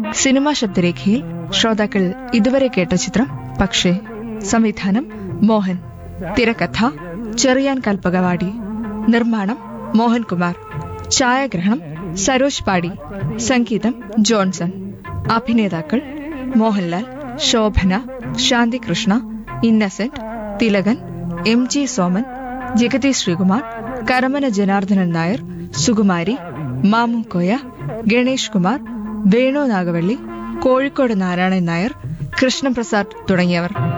cinema ശബ്ദരേഖയിൽ ശ്രോതാക്കൾ ഇതുവരെ കേട്ട ചിത്രം പക്ഷേ സംവിധാനം മോഹൻ തിരക്കഥ ചെറിയാൻ കൽപ്പകവാടി നിർമ്മാണം മോഹൻകുമാർ ഛായാഗ്രഹണം സരോജ് പാടി സംഗീതം ജോൺസൺ അഭിനേതാക്കൾ മോഹൻലാൽ ശോഭന ശാന്തികൃഷ്ണ ഇന്നസെന്റ് തിലകൻ എം ജി സോമൻ ജഗതി ശ്രീകുമാർ കരമന ജനാർദ്ദനൻ നായർ സുകുമാരി മാമുക്കോയ ഗണേഷ് കുമാർ വേണു നാഗവള്ളി കോഴിക്കോട് നാരായണൻ നായർ കൃഷ്ണപ്രസാദ് തുടങ്ങിയവർ